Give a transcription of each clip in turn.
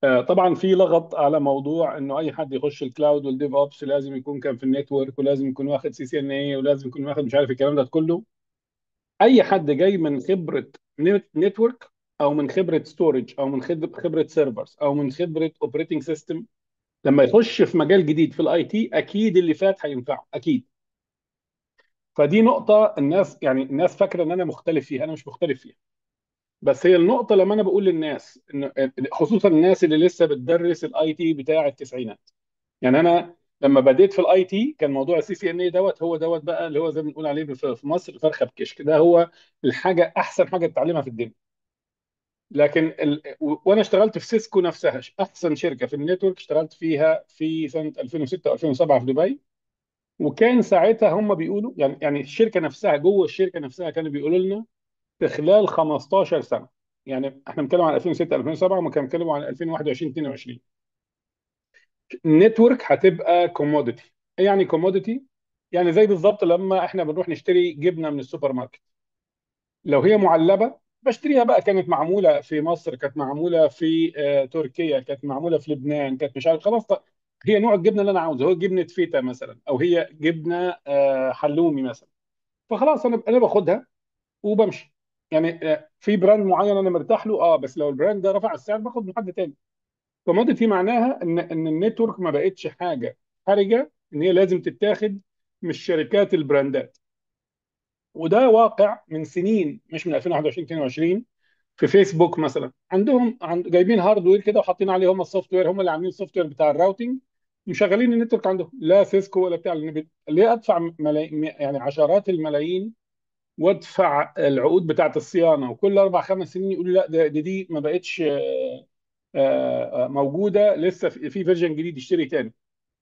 آه، طبعا في لغط على موضوع انه اي حد يخش الكلاود والديف اوبس لازم يكون كان في النتورك ولازم يكون واخد سي سي ان اي ولازم يكون واخد مش عارف الكلام ده كله اي حد جاي من خبره نتورك او من خبره ستورج او من خب- خبره سيرفرز او من خبره اوبريتنج سيستم لما يخش في مجال جديد في الاي تي اكيد اللي فات هينفعه اكيد فدي نقطه الناس يعني الناس فاكره ان انا مختلف فيها انا مش مختلف فيها بس هي النقطه لما انا بقول للناس إن خصوصا الناس اللي لسه بتدرس الاي تي بتاع التسعينات يعني انا لما بديت في الاي تي كان موضوع السي سي ان اي دوت هو دوت بقى اللي هو زي ما بنقول عليه في في مصر فرخه بكشك ده هو الحاجه احسن حاجه تتعلمها في الدنيا لكن ال... و- وانا اشتغلت في سيسكو نفسها احسن شركه في النتورك اشتغلت فيها في سنه 2006 و2007 في دبي وكان ساعتها هم بيقولوا يعني يعني الشركه نفسها جوه الشركه نفسها كانوا بيقولوا لنا في خلال 15 سنه يعني احنا بنتكلم عن 2006 2007 وما كانوا بيتكلموا عن 2021 22 النتورك هتبقى كوموديتي ايه يعني كوموديتي يعني زي بالظبط لما احنا بنروح نشتري جبنه من السوبر ماركت لو هي معلبه بشتريها بقى كانت معموله في مصر كانت معموله في آه، تركيا كانت معموله في لبنان كانت مش عارف خلاص طيب، هي نوع الجبنه اللي انا عاوزه هو جبنه فيتا مثلا او هي جبنه آه، حلومي مثلا فخلاص انا انا باخدها وبمشي يعني آه، في براند معين انا مرتاح له اه بس لو البراند ده رفع السعر باخد من حد تاني كوموديتي معناها ان ان النتورك ما بقتش حاجه حرجه ان هي لازم تتاخد من الشركات البراندات وده واقع من سنين مش من 2021 22 في فيسبوك مثلا عندهم عند جايبين هاردوير كده وحاطين عليه هم السوفت وير هم اللي عاملين السوفت وير بتاع الراوتنج مشغلين النتورك عندهم لا سيسكو ولا بتاع لان بت- ليه ادفع ملايين يعني عشرات الملايين وادفع العقود بتاعت الصيانه وكل اربع خمس سنين يقولوا لا ده دي, دي ما بقتش آه، آه، موجوده لسه في في فيرجن جديد اشتري تاني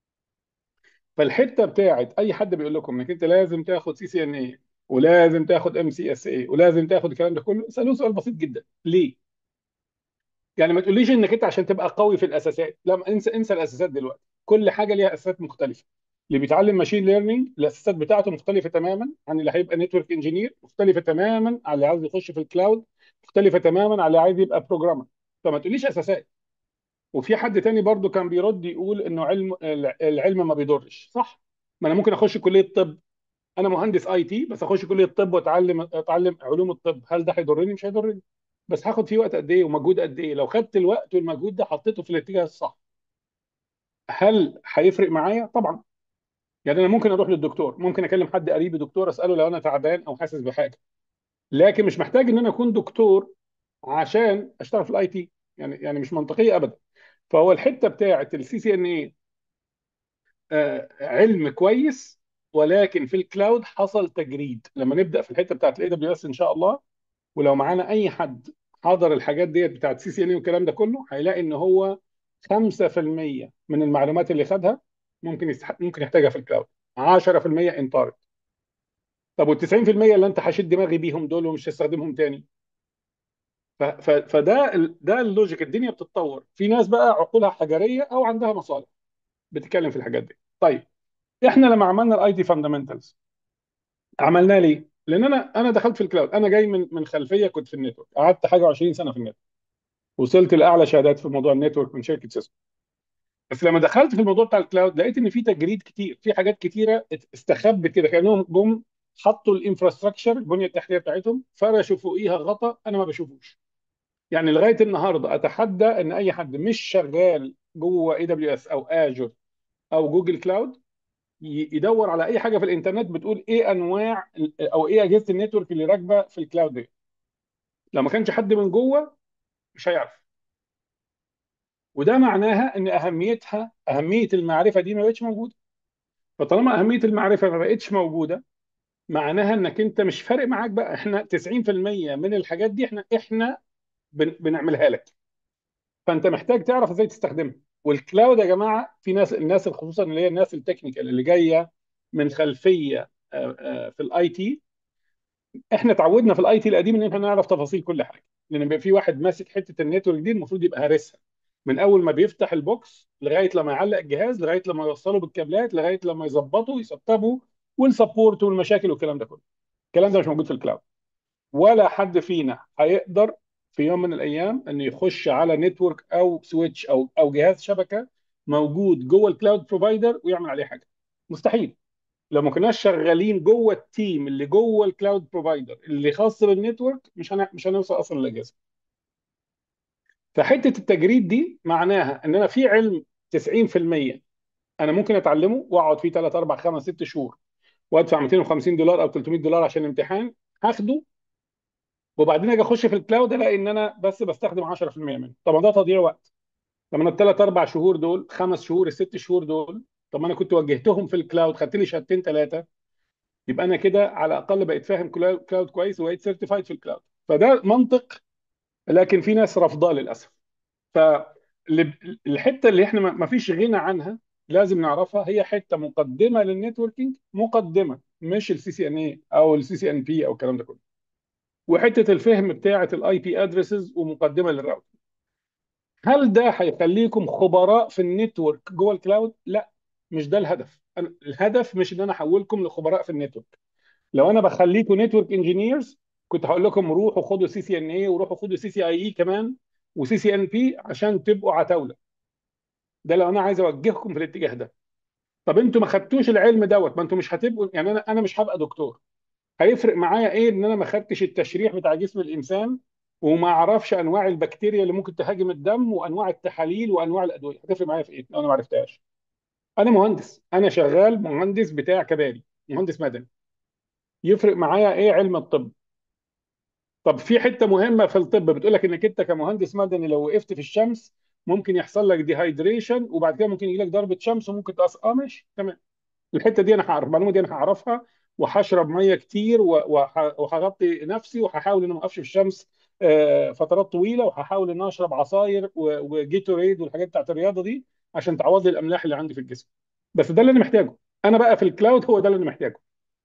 فالحته بتاعت اي حد بيقول لكم انك انت لازم تاخد سي سي ان اي ولازم تاخد ام سي اس اي ولازم تاخد الكلام ده كله اسالوه سؤال بسيط جدا ليه؟ يعني ما تقوليش انك انت عشان تبقى قوي في الاساسات لا انسى انسى الاساسات دلوقتي كل حاجه ليها اساسات مختلفه اللي بيتعلم ماشين ليرنينج الاساسات بتاعته مختلفه تماما عن اللي هيبقى نتورك انجينير مختلفه تماما عن اللي عايز يخش في الكلاود مختلفه تماما عن اللي عايز يبقى بروجرامر فما تقوليش اساسات وفي حد تاني برضو كان بيرد يقول انه علم العلم ما بيضرش صح ما انا ممكن اخش كليه طب انا مهندس اي تي بس اخش كليه طب واتعلم اتعلم علوم الطب هل ده هيضرني مش هيضرني بس هاخد فيه وقت قد ايه ومجهود قد ايه لو خدت الوقت والمجهود ده حطيته في الاتجاه الصح هل هيفرق معايا طبعا يعني انا ممكن اروح للدكتور ممكن اكلم حد قريب دكتور اساله لو انا تعبان او حاسس بحاجه لكن مش محتاج ان انا اكون دكتور عشان اشتغل في الاي تي يعني يعني مش منطقيه ابدا فهو الحته بتاعه السي سي ان اي علم كويس ولكن في الكلاود حصل تجريد لما نبدا في الحته بتاعت الاي دبليو اس ان شاء الله ولو معانا اي حد حضر الحاجات ديت بتاعت سي سي ان اي والكلام ده كله هيلاقي ان هو 5% من المعلومات اللي خدها ممكن يستح... ممكن يحتاجها في الكلاود 10% انطارد طب وال 90% اللي انت هشد دماغي بيهم دول ومش هستخدمهم تاني ف... ف... فده ال... ده اللوجيك الدنيا بتتطور في ناس بقى عقولها حجريه او عندها مصالح بتتكلم في الحاجات دي طيب احنا لما عملنا الاي تي فاندامنتالز عملناه ليه؟ لان انا انا دخلت في الكلاود انا جاي من من خلفيه كنت في النتورك قعدت حاجه 20 سنه في النتورك وصلت لاعلى شهادات في موضوع النتورك من شركه سيسكو بس لما دخلت في الموضوع بتاع الكلاود لقيت ان في تجريد كتير في حاجات كتيره استخبت كده كانهم جم حطوا الانفراستراكشر البنيه التحتيه بتاعتهم فرشوا فوقيها غطا انا ما بشوفوش يعني لغايه النهارده اتحدى ان اي حد مش شغال جوه اي دبليو اس او اجور او جوجل كلاود ي- يدور على اي حاجه في الانترنت بتقول ايه انواع ال- او ايه اجهزه النتورك اللي راكبه في الكلاود دي لو ما كانش حد من جوه مش هيعرف وده معناها ان اهميتها اهميه المعرفه دي ما بقتش موجوده فطالما اهميه المعرفه ما بقتش موجوده معناها انك انت مش فارق معاك بقى احنا 90% من الحاجات دي احنا احنا بن بنعملها لك فانت محتاج تعرف ازاي تستخدمها والكلاود يا جماعه في ناس الناس خصوصا اللي هي الناس التكنيكال اللي جايه من خلفيه آه، آه، في الاي تي احنا اتعودنا في الاي تي القديم ان احنا نعرف تفاصيل كل حاجه لان بيبقى في واحد ماسك حته النتورك دي المفروض يبقى هارسها من اول ما بيفتح البوكس لغايه لما يعلق الجهاز لغايه لما يوصله بالكابلات لغايه لما يظبطه ويسطبه والسبورت والمشاكل والكلام ده كله الكلام ده مش موجود في الكلاود ولا حد فينا هيقدر في يوم من الايام انه يخش على نتورك او سويتش او او جهاز شبكه موجود جوه الكلاود بروفايدر ويعمل عليه حاجه مستحيل لو ما كناش شغالين جوه التيم اللي جوه الكلاود بروفايدر اللي خاص بالنتورك مش هن... مش هنوصل اصلا للاجهزه فحته التجريد دي معناها ان انا في علم 90% انا ممكن اتعلمه واقعد فيه 3 4 5 6 شهور وادفع 250 دولار او 300 دولار عشان الامتحان هاخده وبعدين اجي اخش في الكلاود الاقي ان انا بس بستخدم 10% منه طب ما ده تضييع وقت طب انا الثلاث اربع شهور دول خمس شهور الست شهور دول طب ما انا كنت وجهتهم في الكلاود خدت لي شهادتين ثلاثه يبقى انا كده على الاقل بقيت فاهم كلاود كويس وبقيت سيرتيفايد في الكلاود فده منطق لكن في ناس رافضاه للاسف فالحته اللي احنا ما فيش غنى عنها لازم نعرفها هي حته مقدمه للنتوركينج مقدمه مش السي سي ان اي او السي سي ان بي او الكلام ده كله وحته الفهم بتاعه الاي بي ادريسز ومقدمه للراوتر هل ده هيخليكم خبراء في النتورك جوه الكلاود لا مش ده الهدف أنا الهدف مش ان انا احولكم لخبراء في النتورك لو انا بخليكم نتورك انجينيرز كنت هقول لكم روحوا خدوا سي سي ان اي وروحوا خدوا سي سي اي اي كمان وسي سي ان بي عشان تبقوا عتاوله ده لو انا عايز اوجهكم في الاتجاه ده طب انتوا ما خدتوش العلم دوت ما انتوا مش هتبقوا يعني انا انا مش هبقى دكتور هيفرق معايا ايه ان انا ما خدتش التشريح بتاع جسم الانسان وما اعرفش انواع البكتيريا اللي ممكن تهاجم الدم وانواع التحاليل وانواع الادويه هتفرق معايا في ايه لو انا ما عرفتهاش انا مهندس انا شغال مهندس بتاع كباري مهندس مدني يفرق معايا ايه علم الطب طب في حته مهمه في الطب بتقول لك انك انت كمهندس مدني لو وقفت في الشمس ممكن يحصل لك ديهايدريشن وبعد كده ممكن يجي لك ضربه شمس وممكن تأثر اه ماشي تمام الحته دي انا هعرف المعلومه دي انا هعرفها وهشرب ميه كتير وهغطي نفسي وهحاول ان ما اقفش في الشمس آه، فترات طويله وهحاول ان اشرب عصاير وجيتوريد والحاجات بتاعت الرياضه دي عشان تعوض لي الاملاح اللي عندي في الجسم بس ده اللي انا محتاجه انا بقى في الكلاود هو ده اللي انا محتاجه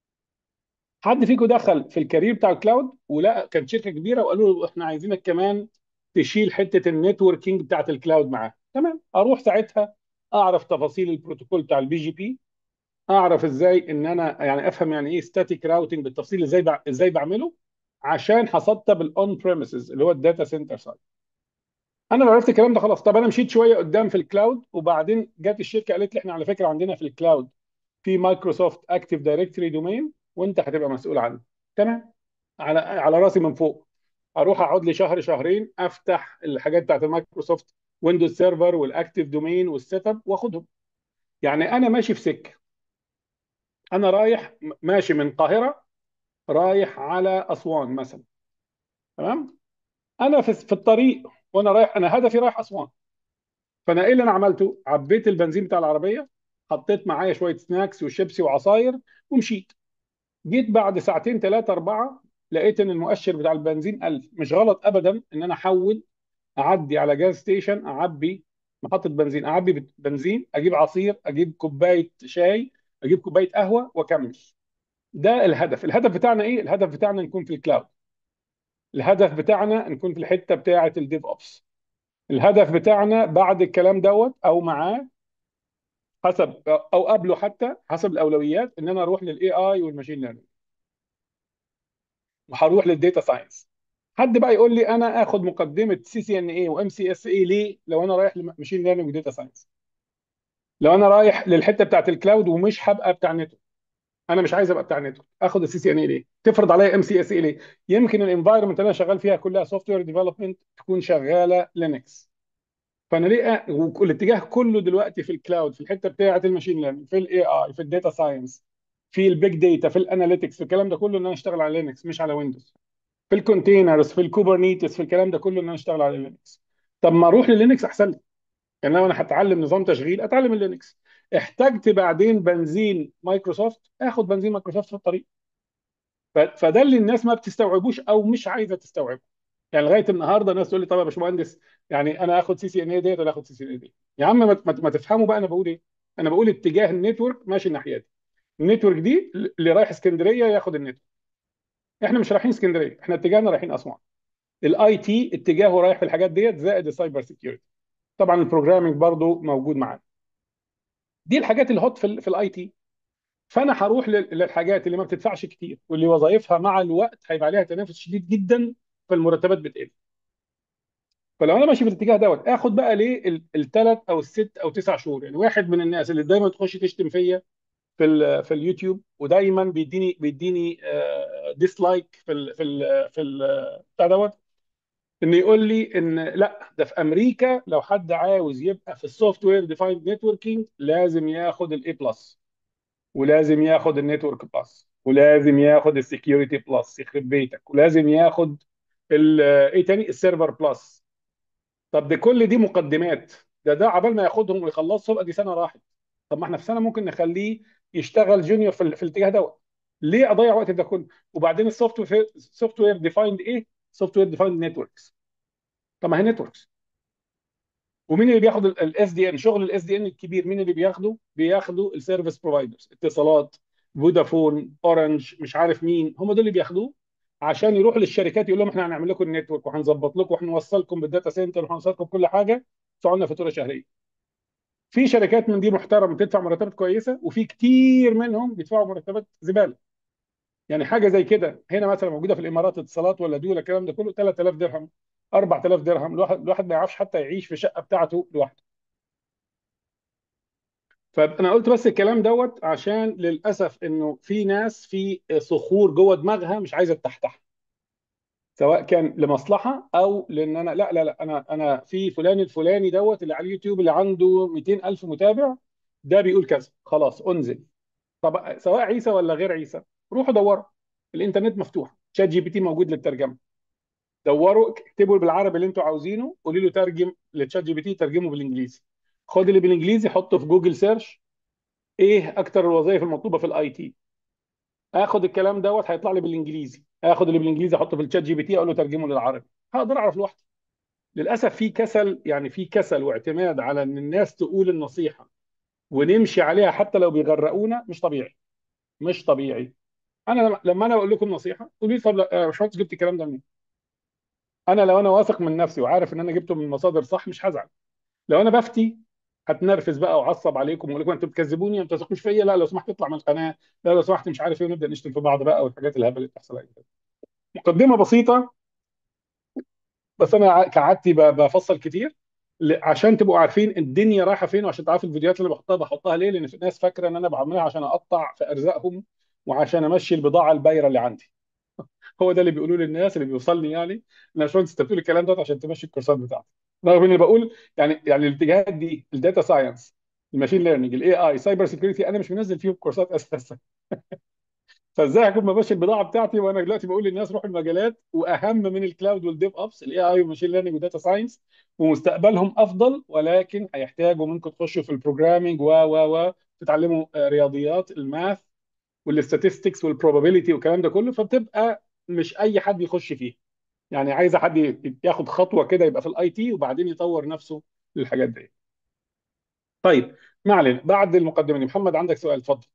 حد فيكم دخل في الكارير بتاع الكلاود ولا كانت شركه كبيره وقالوا له احنا عايزينك كمان تشيل حته النتوركينج بتاعت الكلاود معاه تمام اروح ساعتها اعرف تفاصيل البروتوكول بتاع البي جي بي اعرف ازاي ان انا يعني افهم يعني ايه ستاتيك راوتنج بالتفصيل ازاي بع... ازاي بعمله عشان هسطب الاون بريمسز اللي هو الداتا سنتر سايد انا لو عرفت الكلام ده خلاص طب انا مشيت شويه قدام في الكلاود وبعدين جت الشركه قالت لي احنا على فكره عندنا في الكلاود في مايكروسوفت اكتيف دايركتوري دومين وانت هتبقى مسؤول عنه تمام على على راسي من فوق اروح اقعد لي شهر شهرين افتح الحاجات بتاعت المايكروسوفت ويندوز سيرفر والاكتيف دومين والسيت اب واخدهم يعني انا ماشي في سكه انا رايح ماشي من القاهره رايح على اسوان مثلا تمام انا في في الطريق وانا رايح انا هدفي رايح اسوان فانا ايه اللي انا عملته عبيت البنزين بتاع العربيه حطيت معايا شويه سناكس وشيبسي وعصاير ومشيت جيت بعد ساعتين ثلاثه اربعه لقيت ان المؤشر بتاع البنزين قل مش غلط ابدا ان انا احول اعدي على جاز ستيشن اعبي محطه بنزين اعبي بنزين اجيب عصير اجيب كوبايه شاي اجيب كوبايه قهوه واكمل ده الهدف الهدف بتاعنا ايه الهدف بتاعنا نكون في الكلاود الهدف بتاعنا نكون في الحته بتاعه الديف اوبس الهدف بتاعنا بعد الكلام دوت او معاه حسب او قبله حتى حسب الاولويات ان انا اروح للاي اي والماشين ليرنينج وهروح للديتا ساينس حد بقى يقول لي انا اخد مقدمه سي سي ان اي وام سي اس اي ليه لو انا رايح لماشين ليرنينج وديتا ساينس لو انا رايح للحته بتاعت الكلاود ومش هبقى بتاع نتورك انا مش عايز ابقى بتاع نتورك اخد السي سي ان اي ليه تفرض عليا ام سي اس اي ليه يمكن الانفايرمنت اللي انا شغال فيها كلها سوفت وير ديفلوبمنت تكون شغاله لينكس فانا ليه والاتجاه كله دلوقتي في الكلاود في الحته بتاعه الماشين ليرنينج في الاي اي في الداتا ساينس في البيج داتا في الاناليتكس في الكلام ده كله ان انا اشتغل على لينكس مش على ويندوز في الكونتينرز في الكوبرنيتس في الكلام ده كله ان انا اشتغل على لينكس طب ما اروح للينكس احسن لي يعني لو انا هتعلم نظام تشغيل اتعلم اللينكس احتجت بعدين بنزين مايكروسوفت اخد بنزين مايكروسوفت في الطريق فده اللي الناس ما بتستوعبوش او مش عايزه تستوعبه يعني لغايه النهارده الناس تقول لي طب يا باشمهندس يعني انا اخد سي سي ان اي ديت ولا اخد سي سي ان اي ديت يا عم ما, ما تفهموا بقى انا بقول ايه انا بقول اتجاه النتورك ماشي الناحيه دي النتورك دي اللي رايح اسكندريه ياخد النتورك احنا مش رايحين اسكندريه احنا اتجاهنا رايحين اسوان الاي تي اتجاهه رايح في الحاجات ديت زائد السايبر سيكيورتي طبعا البروجرامينج برضو موجود معانا دي الحاجات اللي هوت في, في الاي تي فانا هروح للحاجات اللي ما بتدفعش كتير واللي وظائفها مع الوقت هيبقى عليها تنافس شديد جدا فالمرتبات بتقل فلو انا ماشي في الاتجاه دوت اخد بقى ليه الثلاث او الست او تسع شهور يعني واحد من الناس اللي دايما تخش تشتم فيا في ال في اليوتيوب ودايما بيديني بيديني ديسلايك في ال في ال في ال بتاع دوت ان يقول لي ان لا ده في امريكا لو حد عاوز يبقى في السوفت وير ديفايند نتوركينج لازم ياخد الاي بلس ولازم ياخد النتورك بلس ولازم ياخد السكيورتي بلس يخرب بيتك ولازم ياخد ال- ايه تاني السيرفر بلس طب ده كل دي مقدمات ده ده عبال ما ياخدهم ويخلصهم ادي سنه راحت طب ما احنا في سنه ممكن نخليه يشتغل جونيور في, ال- في الاتجاه دوت ليه اضيع وقت ده كله وبعدين السوفت وير سوفت وير ديفايند ايه سوفت وير ديفايند نتوركس طب ما هي نتوركس ومين اللي بياخد الاس دي ان شغل الاس دي ان الكبير مين اللي بياخده بياخدوا السيرفيس بروفايدرز اتصالات فودافون اورنج مش عارف مين هم دول اللي بياخدوه عشان يروحوا للشركات يقول لهم احنا هنعمل لكم النتورك وهنظبط لكم وهنوصلكم بالداتا سنتر وهنوصلكم كل حاجه تدفعوا لنا فاتوره شهريه في شركات من دي محترمه بتدفع مرتبات كويسه وفي كتير منهم بيدفعوا مرتبات زباله يعني حاجه زي كده هنا مثلا موجوده في الامارات اتصالات ولا دوله الكلام ده كله 3000 درهم 4000 درهم الواحد الواحد ما يعرفش حتى يعيش في شقه بتاعته لوحده فانا قلت بس الكلام دوت عشان للاسف انه في ناس في صخور جوه دماغها مش عايزه تفتح سواء كان لمصلحه او لان انا لا لا لا انا انا في فلان الفلاني دوت اللي على اليوتيوب اللي عنده 200 الف متابع ده بيقول كذا خلاص انزل طب سواء عيسى ولا غير عيسى روحوا دوروا الانترنت مفتوح شات جي بي تي موجود للترجمه دوروا اكتبوا بالعربي اللي انتوا عاوزينه قولوا له ترجم لتشات جي بي تي ترجمه بالانجليزي خد اللي بالانجليزي حطه في جوجل سيرش ايه اكتر الوظائف المطلوبه في الاي تي اخد الكلام دوت هيطلع لي بالانجليزي اخد اللي بالانجليزي احطه في الشات جي بي تي اقول له ترجمه للعربي هقدر اعرف لوحدي للاسف في كسل يعني في كسل واعتماد على ان الناس تقول النصيحه ونمشي عليها حتى لو بيغرقونا مش طبيعي مش طبيعي انا لما لما انا اقول لكم نصيحه قولوا لي طب لا، يا باشمهندس جبت الكلام ده منين؟ انا لو انا واثق من نفسي وعارف ان انا جبته من مصادر صح مش هزعل لو انا بفتي هتنرفز بقى وعصب عليكم واقول لكم انتوا بتكذبوني انتوا تثقوش فيا لا لو سمحت اطلع من القناه لا لو سمحت مش عارف ايه ونبدا نشتم في بعض بقى والحاجات الهبل اللي بتحصل أي كده. مقدمه بسيطه بس انا ع- كعادتي ب- بفصل كتير ل- عشان تبقوا عارفين الدنيا رايحه فين وعشان تعرفوا الفيديوهات اللي بحطها بحطها ليه لان في ناس فاكره ان انا بعملها عشان اقطع في ارزاقهم وعشان امشي البضاعه البايره اللي عندي هو ده اللي بيقولوه للناس اللي بيوصلني يعني ان يا باشمهندس انت بتقول الكلام ده عشان تمشي الكورسات بتاعتك رغم اني بقول يعني يعني الاتجاهات دي الداتا ساينس الماشين ليرنينج الاي اي سايبر سيكيورتي انا مش منزل فيهم كورسات اساسا فازاي هكون بمشي البضاعه بتاعتي وانا دلوقتي بقول للناس روحوا المجالات واهم من الكلاود والديف اوبس الاي اي والماشين ليرنينج والداتا ساينس ومستقبلهم افضل ولكن هيحتاجوا منكم تخشوا في البروجرامينج و و و تتعلموا آه، رياضيات الماث والاستاتستكس والبروبابيليتي والكلام ده كله فبتبقى مش اي حد يخش فيه يعني عايزه حد ي- ياخد خطوه كده يبقى في الاي تي وبعدين يطور نفسه للحاجات دي طيب ما علينا بعد المقدمه دي محمد عندك سؤال اتفضل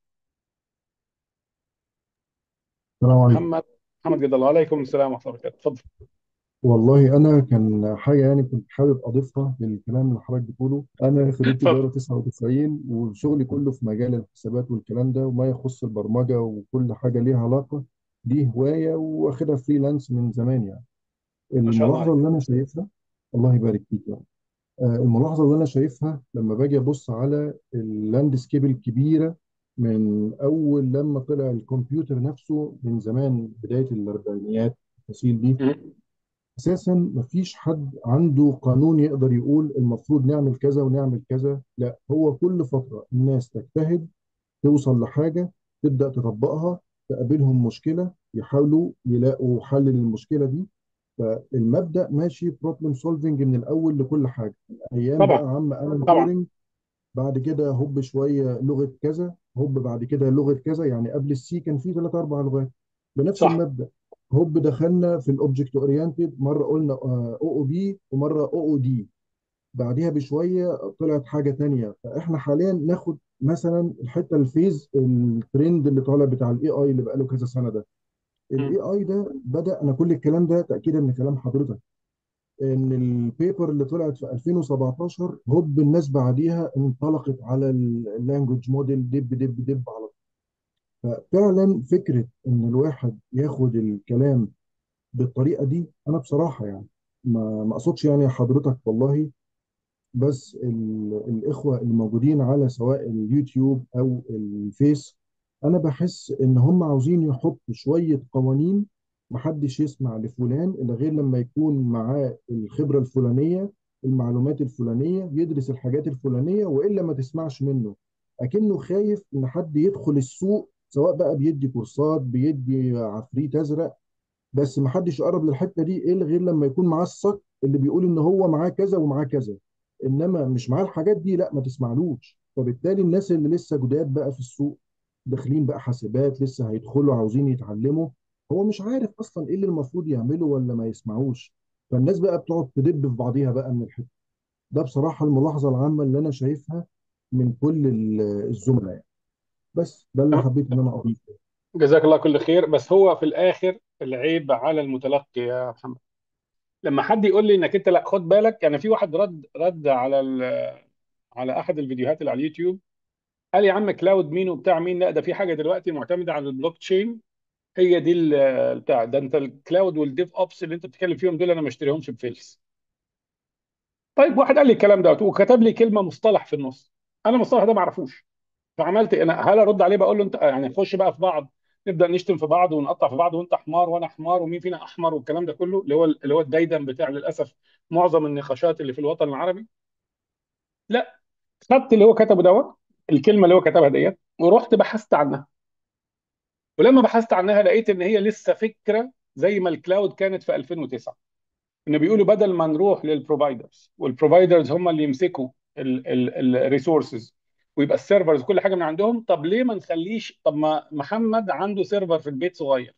السلام عليكم محمد محمد جد الله عليكم السلام ورحمه الله وبركاته اتفضل والله انا كان حاجه يعني كنت حابب اضيفها للكلام اللي حضرتك بتقوله انا خريج اتفضل تجاره 99 وشغلي كله في مجال الحسابات والكلام ده وما يخص البرمجه وكل حاجه ليها علاقه دي هوايه واخدها فريلانس من زمان يعني ما شاء الله الملاحظه عليك اللي انا شايفها الله يبارك فيك يعني آه، الملاحظه اللي انا شايفها لما باجي ابص على اللاندسكيب الكبيره من اول لما طلع الكمبيوتر نفسه من زمان بدايه الاربعينيات التفاصيل دي مم. اساسا مفيش حد عنده قانون يقدر يقول المفروض نعمل كذا ونعمل كذا لا هو كل فتره الناس تجتهد توصل لحاجه تبدا تطبقها تقابلهم مشكله يحاولوا يلاقوا حل للمشكله دي فالمبدا ماشي بروبلم سولفنج من الاول لكل حاجه ايام بقى طبعا عم الان طبعا تورينج بعد كده هوب شويه لغه كذا هوب بعد كده لغه كذا يعني قبل السي كان في ثلاث اربع لغات بنفس صح المبدا هوب دخلنا في الاوبجكت اورينتد مره قلنا او او بي ومره او او دي بعديها بشويه طلعت حاجه تانية فاحنا حاليا ناخد مثلا الحته الفيز الترند اللي طالع بتاع الاي اي اللي بقاله كذا سنه ده مم. الاي اي ده بدا انا كل الكلام ده تاكيدا لكلام حضرتك ان البيبر اللي طلعت في 2017 هوب الناس بعديها انطلقت على اللانجوج موديل دب دب دب على طول ففعلا فكره ان الواحد ياخد الكلام بالطريقه دي انا بصراحه يعني ما ما اقصدش يعني حضرتك والله بس ال- الإخوة الموجودين على سواء اليوتيوب أو الفيس أنا بحس إن هم عاوزين يحطوا شوية قوانين محدش يسمع لفلان إلا غير لما يكون معاه الخبرة الفلانية المعلومات الفلانية يدرس الحاجات الفلانية وإلا ما تسمعش منه أكنه خايف إن حد يدخل السوق سواء بقى بيدي كورسات بيدي عفريت أزرق بس ما حدش يقرب للحته دي الا غير لما يكون معاه الصك اللي بيقول ان هو معاه كذا ومعاه كذا انما مش معاه الحاجات دي لا ما تسمعلوش فبالتالي الناس اللي لسه جداد بقى في السوق داخلين بقى حاسبات لسه هيدخلوا عاوزين يتعلموا هو مش عارف اصلا ايه اللي المفروض يعمله ولا ما يسمعوش فالناس بقى بتقعد تدب في بعضيها بقى من الحته ده بصراحه الملاحظه العامه اللي انا شايفها من كل ال- الزملاء يعني بس ده اللي حبيت ان انا اضيفه جزاك الله كل خير بس هو في الاخر العيب على المتلقي يا محمد لما حد يقول لي انك انت لا خد بالك يعني في واحد رد رد على ال- على احد الفيديوهات اللي على اليوتيوب قال يا عم كلاود مين وبتاع مين لا ده في حاجه دلوقتي معتمده على البلوك تشين هي دي ال- بتاع ده انت الكلاود والديف اوبس اللي انت بتتكلم فيهم دول انا ما اشتريهمش بفلس طيب واحد قال لي الكلام ده وكتب لي كلمه مصطلح في النص انا المصطلح ده ما اعرفوش فعملت إيه؟ انا هل ارد عليه بقول له انت يعني نخش بقى في بعض نبدا نشتم في بعض ونقطع في بعض وانت حمار وانا حمار ومين فينا احمر والكلام ده كله اللي هو اللي هو الديدن بتاع للاسف معظم النقاشات اللي في الوطن العربي لا خدت اللي هو كتبه دوت الكلمه اللي هو كتبها ديت ورحت بحثت عنها ولما بحثت عنها لقيت ان هي لسه فكره زي ما الكلاود كانت في 2009 ان بيقولوا بدل ما نروح للبروفايدرز والبروفايدرز هم اللي يمسكوا الريسورسز ويبقى السيرفرز كل حاجه من عندهم طب ليه ما نخليش طب ما محمد عنده سيرفر في البيت صغير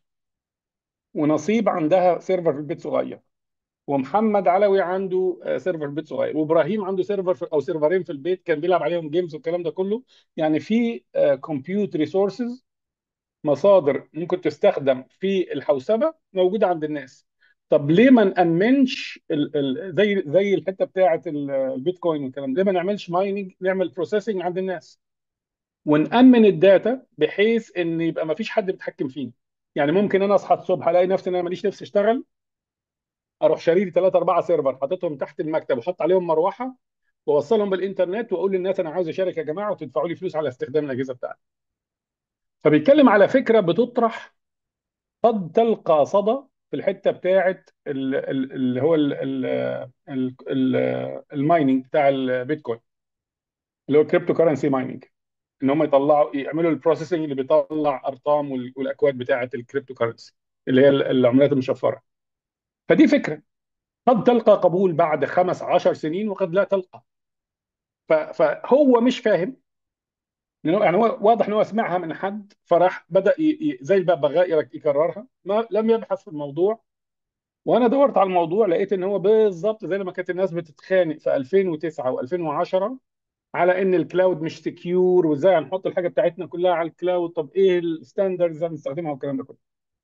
ونصيب عندها سيرفر في البيت صغير ومحمد علوي عنده آه، سيرفر في البيت صغير وابراهيم عنده سيرفر في او سيرفرين في البيت كان بيلعب عليهم جيمز والكلام ده كله يعني في كومبيوت ريسورسز مصادر ممكن تستخدم في الحوسبه موجوده عند الناس طب ليه ما نأمنش ال ال زي زي الحته بتاعه ال- البيتكوين والكلام ده ليه ما نعملش مايننج نعمل بروسيسنج عند الناس ونأمن الداتا بحيث ان يبقى ما فيش حد بيتحكم فينا يعني ممكن انا اصحى الصبح الاقي نفسي ان انا ماليش نفسي اشتغل اروح شاري لي ثلاثه اربعه سيرفر حاططهم تحت المكتب وحط عليهم مروحه واوصلهم بالانترنت واقول للناس انا عاوز اشارك يا جماعه وتدفعوا لي فلوس على استخدام الاجهزه بتاعتي فبيتكلم على فكره بتطرح قد تلقى صدى في الحته بتاعت ال- ال- اللي هو ال- ال- ال- ال- المايننج بتاع البيتكوين اللي هو الكريبتو كرنسي مايننج ان هم يطلعوا يعملوا البروسيسنج اللي بيطلع ارقام وال- والاكواد بتاعت الكريبتو كرنسي اللي هي ال- العملات المشفره فدي فكره قد تلقى قبول بعد خمس عشر سنين وقد لا تلقى ف- فهو مش فاهم لأنه يعني هو واضح ان هو سمعها من حد فراح بدا ي- ي- زي الببغاء يكررها ما لم يبحث في الموضوع وانا دورت على الموضوع لقيت ان هو بالظبط زي لما كانت الناس بتتخانق في 2009 و2010 على ان الكلاود مش سكيور وازاي هنحط الحاجه بتاعتنا كلها على الكلاود طب ايه الستاندردز اللي هنستخدمها والكلام ده كله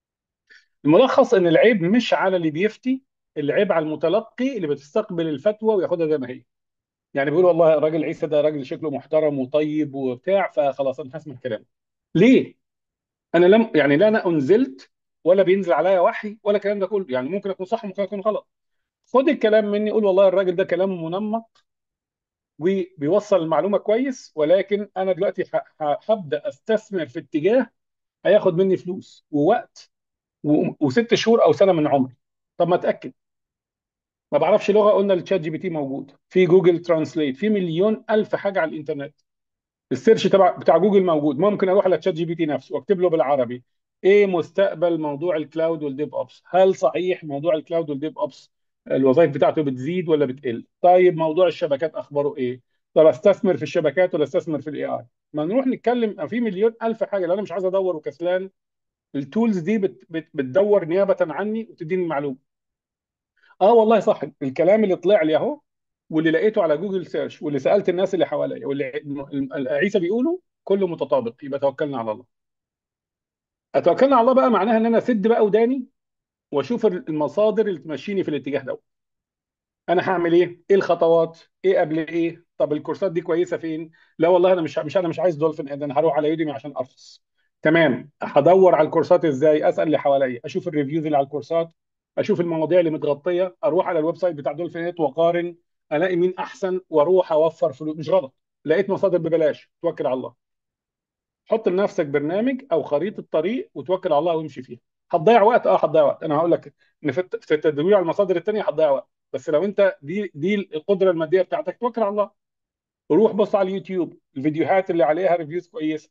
الملخص ان العيب مش على اللي بيفتي العيب على المتلقي اللي بتستقبل الفتوى وياخدها زي ما هي يعني بيقول والله الراجل عيسى ده راجل شكله محترم وطيب وبتاع فخلاص انا هسمع كلامه ليه انا لم يعني لا انا انزلت ولا بينزل عليا وحي ولا الكلام ده كله يعني ممكن اكون صح ممكن اكون غلط خد الكلام مني قول والله الراجل ده كلامه منمق وبيوصل المعلومه كويس ولكن انا دلوقتي ه- ه- هبدا استثمر في اتجاه هياخد مني فلوس ووقت و- وست شهور او سنه من عمري طب ما اتاكد ما بعرفش لغه قلنا الشات جي بي تي موجود في جوجل ترانسليت في مليون الف حاجه على الانترنت السيرش تبع بتاع جوجل موجود ممكن اروح على تشات جي بي تي نفسه واكتب له بالعربي ايه مستقبل موضوع الكلاود والديف اوبس هل صحيح موضوع الكلاود والديف اوبس الوظائف بتاعته بتزيد ولا بتقل طيب موضوع الشبكات اخباره ايه طب استثمر في الشبكات ولا استثمر في الاي اي ما نروح نتكلم في مليون الف حاجه لو انا مش عايز ادور وكسلان التولز دي بت بت بتدور نيابه عني وتديني المعلومه اه والله صح الكلام اللي طلع لي اهو واللي لقيته على جوجل سيرش واللي سالت الناس اللي حواليا واللي عيسى بيقوله كله متطابق يبقى توكلنا على الله اتوكلنا على الله بقى معناها ان انا اسد بقى وداني واشوف المصادر اللي تمشيني في الاتجاه ده انا هعمل ايه ايه الخطوات ايه قبل ايه طب الكورسات دي كويسه فين لا والله انا مش مش انا مش عايز دولفين ده انا هروح على يوديمي عشان ارخص تمام هدور على الكورسات ازاي اسال اللي حواليا اشوف الريفيوز اللي على الكورسات اشوف المواضيع اللي متغطيه اروح على الويب سايت بتاع دولفين نت واقارن الاقي مين احسن واروح اوفر فلوس مش غلط لقيت مصادر ببلاش توكل على الله حط لنفسك برنامج او خريطه طريق وتوكل على الله وامشي فيها هتضيع وقت اه هتضيع وقت انا هقول لك ان في في التدوير على المصادر الثانيه هتضيع وقت بس لو انت دي دي القدره الماديه بتاعتك توكل على الله روح بص على اليوتيوب الفيديوهات اللي عليها ريفيوز كويسه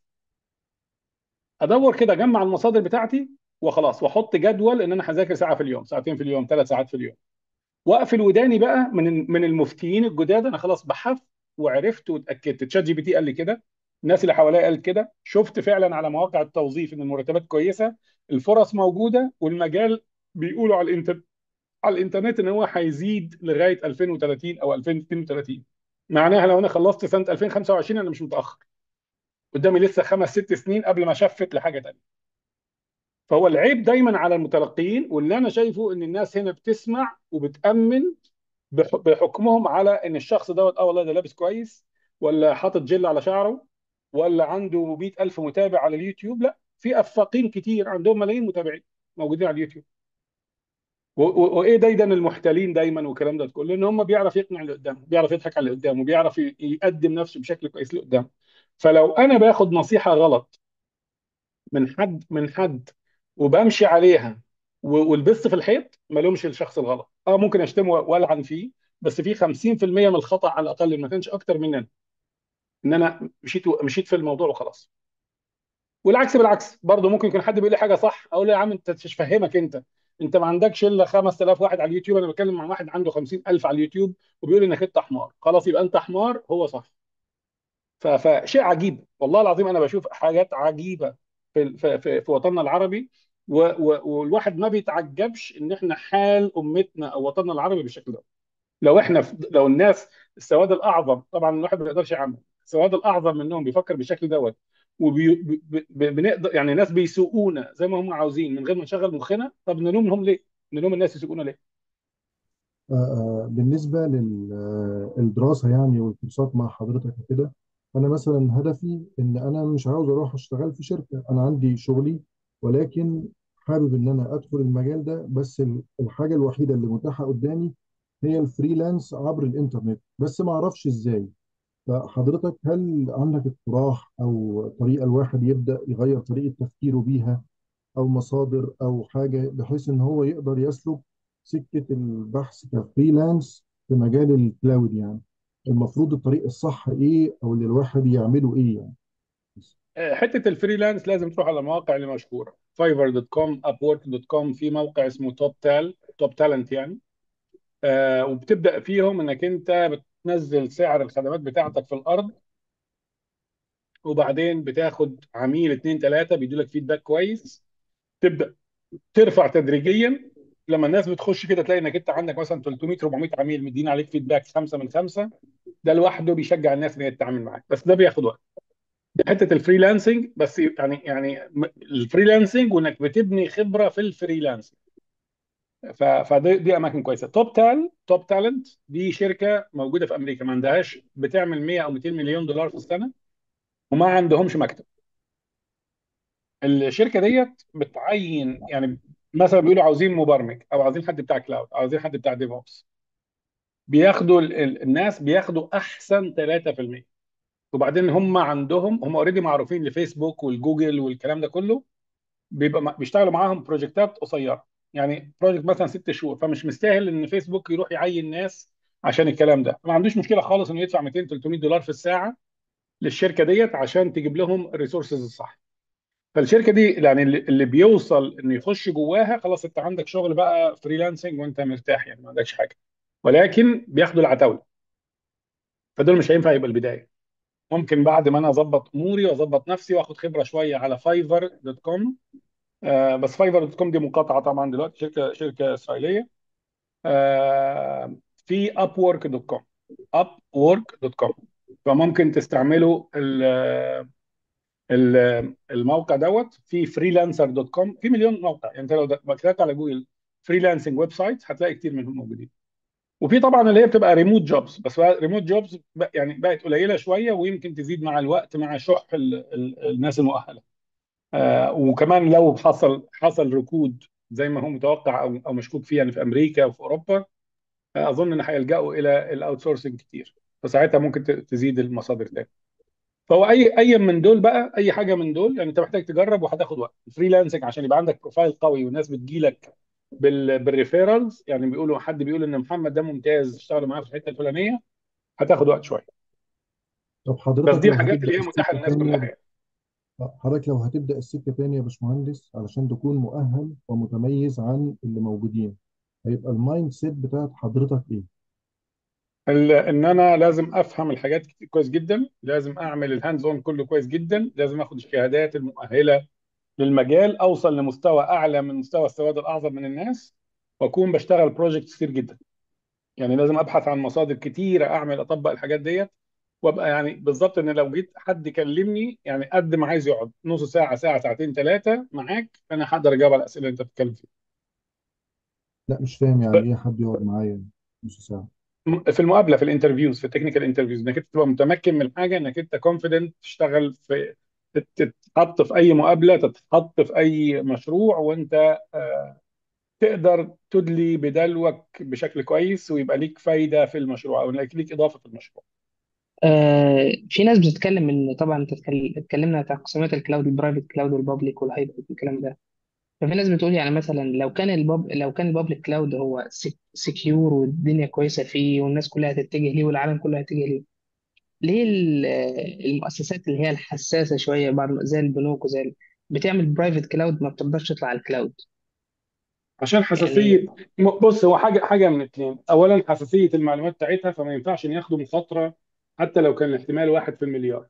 ادور كده اجمع المصادر بتاعتي وخلاص واحط جدول ان انا هذاكر ساعه في اليوم ساعتين في اليوم ثلاث ساعات في اليوم واقفل وداني بقى من من المفتيين الجداد انا خلاص بحثت وعرفت واتاكدت تشات جي بي تي قال لي كده الناس اللي حواليا قالت كده شفت فعلا على مواقع التوظيف ان المرتبات كويسه الفرص موجوده والمجال بيقولوا على الانترنت على الانترنت ان هو هيزيد لغايه 2030 او 2032 معناها لو انا خلصت سنه 2025 انا مش متاخر قدامي لسه خمس ست سنين قبل ما اشفت لحاجه تانيه فهو العيب دايما على المتلقين واللي انا شايفه ان الناس هنا بتسمع وبتامن بح- بحكمهم على ان الشخص دوت اه والله ده لابس كويس ولا حاطط جل على شعره ولا عنده 100000 متابع على اليوتيوب لا في افاقين كتير عندهم ملايين متابعين موجودين على اليوتيوب و- و- وايه دايما المحتلين دايما والكلام ده كله ان هم بيعرف يقنع اللي قدامه بيعرف يضحك على اللي قدامه بيعرف ي- يقدم نفسه بشكل كويس لقدامه فلو انا باخد نصيحه غلط من حد من حد وبمشي عليها و- ولبست في الحيط ما لومش الشخص الغلط اه ممكن اشتمه والعن فيه بس في 50% من الخطا على الاقل ما كانش اكتر مننا ان انا مشيت مشيت في الموضوع وخلاص والعكس بالعكس برضه ممكن يكون حد بيقول لي حاجه صح اقول له يا عم انت مش فاهمك انت انت ما عندكش الا 5000 واحد على اليوتيوب انا بتكلم مع واحد عنده 50000 على اليوتيوب وبيقول انك انت حمار خلاص يبقى انت حمار هو صح ف- فشيء عجيب والله العظيم انا بشوف حاجات عجيبه في في في, في وطننا العربي و و والواحد ما بيتعجبش ان احنا حال امتنا او وطننا العربي بالشكل ده لو احنا في لو الناس السواد الاعظم طبعا الواحد ما يقدرش يعمم السواد الاعظم منهم بيفكر بالشكل دوت وبنقدر يعني ناس بيسوقونا زي ما هم عاوزين من غير ما نشغل مخنا طب نلومهم ليه؟ نلوم الناس يسوقونا ليه؟ آه، آه، بالنسبة للدراسة يعني والكورسات مع حضرتك وكده أنا مثلا هدفي إن أنا مش عاوز أروح أشتغل في شركة أنا عندي شغلي ولكن حابب إن أنا أدخل المجال ده بس ال- الحاجة الوحيدة اللي متاحة قدامي هي الفريلانس عبر الإنترنت بس ما أعرفش إزاي فحضرتك هل عندك اقتراح أو طريقة الواحد يبدأ يغير طريقة تفكيره بيها او مصادر او حاجه بحيث ان هو يقدر يسلك سكه البحث كفريلانس في مجال الكلاود يعني المفروض الطريق الصح ايه او اللي الواحد يعمله ايه يعني آه، حته الفريلانس لازم تروح على المواقع اللي مشهوره فايفر دوت كوم ابورك دوت كوم في موقع اسمه توب تال توب تالنت يعني آه وبتبدا فيهم انك انت بتنزل سعر الخدمات بتاعتك في الارض وبعدين بتاخد عميل اثنين ثلاثه بيدوا لك فيدباك كويس تبدا ترفع تدريجيا لما الناس بتخش كده تلاقي انك انت عندك مثلا 300 400 عميل مدين عليك فيدباك خمسه من خمسه ده لوحده بيشجع الناس ان هي تتعامل معاك بس ده بياخد وقت دي حته الفريلانسنج بس يعني يعني م- الفريلانسنج وانك بتبني خبره في الفريلانسنج ف- فدي دي اماكن كويسه توب تال توب تالنت دي شركه موجوده في امريكا ما عندهاش بتعمل 100 او 200 مليون دولار في السنه وما عندهمش مكتب الشركه ديت بتعين يعني مثلا بيقولوا عاوزين مبرمج او عاوزين حد بتاع كلاود او عاوزين حد بتاع ديف اوبس بياخدوا ال- ال- الناس بياخدوا احسن 3% وبعدين هم عندهم هم اوريدي معروفين لفيسبوك والجوجل والكلام ده كله بيبقى م- بيشتغلوا معاهم بروجكتات قصيره يعني بروجكت مثلا ست شهور فمش مستاهل ان فيسبوك يروح يعين ناس عشان الكلام ده ما عندوش مشكله خالص انه يدفع 200 300 دولار في الساعه للشركه ديت عشان تجيب لهم الريسورسز الصح فالشركه دي يعني اللي اللي بيوصل انه يخش جواها خلاص انت عندك شغل بقى فريلانسنج وانت مرتاح يعني ما عندكش حاجه ولكن بياخدوا العتاوله فدول مش هينفع يبقى البدايه ممكن بعد ما انا اظبط اموري واظبط نفسي واخد خبره شويه على فايفر دوت كوم آه بس فايفر دوت كوم دي مقاطعه طبعا دلوقتي شركه شركه اسرائيليه آه في اب وورك دوت كوم اب وورك دوت كوم فممكن تستعملوا ال- ال- الموقع دوت في فريلانسر دوت كوم في مليون موقع يعني انت لو د- كتبت على جوجل فريلانسنج ويب سايت هتلاقي كتير منهم موجودين وفي طبعا اللي هي بتبقى ريموت جوبز بس ريموت جوبز يعني بقت قليله شويه ويمكن تزيد مع الوقت مع شح ال- ال- الناس المؤهله آه وكمان لو حصل حصل ركود زي ما هو متوقع او او مشكوك فيه يعني في امريكا وفي اوروبا آه، اظن ان هيلجأوا الى الاوت سورسنج كتير فساعتها ممكن ت- تزيد المصادر تاني فهو اي اي من دول بقى اي حاجه من دول يعني انت محتاج تجرب وهتاخد وقت الفريلانسنج عشان يبقى عندك بروفايل قوي والناس بتجيلك بال بالريفيرالز يعني بيقولوا حد بيقول ان محمد ده ممتاز اشتغل معاه في الحته الفلانيه هتاخد وقت شويه طب بس حضرتك دي لو الحاجات اللي هتبدأ هي متاحه السكة للناس كلها تانية يعني حضرتك لو هتبدأ السكة تانية يا باشمهندس علشان تكون مؤهل ومتميز عن اللي موجودين هيبقى المايند سيت بتاعت حضرتك ايه؟ ال- ان انا لازم افهم الحاجات كت- كويس جدا لازم اعمل الهاندز اون كله كويس جدا لازم اخد الشهادات المؤهله للمجال اوصل لمستوى اعلى من مستوى السواد الاعظم من الناس واكون بشتغل بروجكت كتير جدا يعني لازم ابحث عن مصادر كتيره اعمل اطبق الحاجات ديت وابقى يعني بالظبط ان لو جيت حد كلمني يعني قد ما عايز يقعد نص ساعه ساعه ساعتين ثلاثه معاك انا هقدر اجاوب على الاسئله اللي انت بتتكلم فيها لا مش فاهم يعني ايه حد يقعد معايا نص ساعة في المقابله في الانترفيوز في التكنيكال انترفيوز انك انت تبقى متمكن من حاجه انك انت كونفيدنت تشتغل في تت- تتحط في اي مقابله تتحط في اي مشروع وانت آه، تقدر تدلي بدلوك بشكل كويس ويبقى ليك فايده في المشروع او ليك ليك اضافه في المشروع آه في ناس بتتكلم ان طبعا انت اتكل- اتكلمنا عن تقسيمات الكلاود البرايفت كلاود والبابليك والهايبرد والكلام ده ففي ناس بتقول يعني مثلا لو كان الباب لو كان البابليك كلاود هو سكيور والدنيا كويسه فيه والناس كلها هتتجه ليه والعالم كله هيتجه ليه ليه ال- المؤسسات اللي هي الحساسه شويه بعض زي البنوك وزي ال- بتعمل برايفت كلاود ما بتقدرش تطلع على الكلاود عشان يعني حساسيه م- بص هو حاجه حاجه من اثنين اولا حساسيه المعلومات بتاعتها فما ينفعش ان ياخدوا مخاطره حتى لو كان الاحتمال واحد في المليار